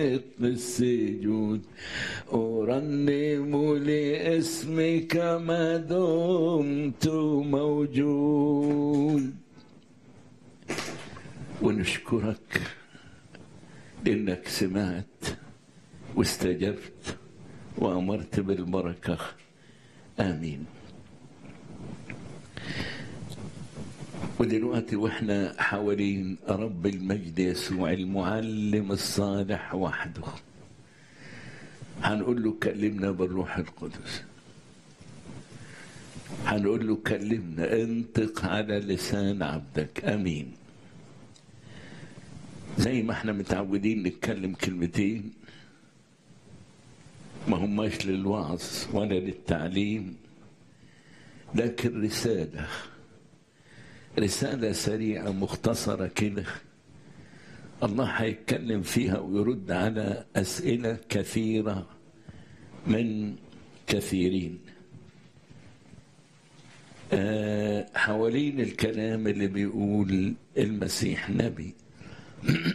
السجود أرنم لاسمك ما دمت موجود ونشكرك لأنك سمعت واستجبت وأمرت بالبركة آمين ودلوقتي واحنا حوالين رب المجد يسوع المعلم الصالح وحده هنقول له كلمنا بالروح القدس هنقول له كلمنا انطق على لسان عبدك امين زي ما احنا متعودين نتكلم كلمتين ما هماش للوعظ ولا للتعليم لكن رساله رسالة سريعة مختصرة كده الله هيتكلم فيها ويرد على أسئلة كثيرة من كثيرين أه حوالين الكلام اللي بيقول المسيح نبي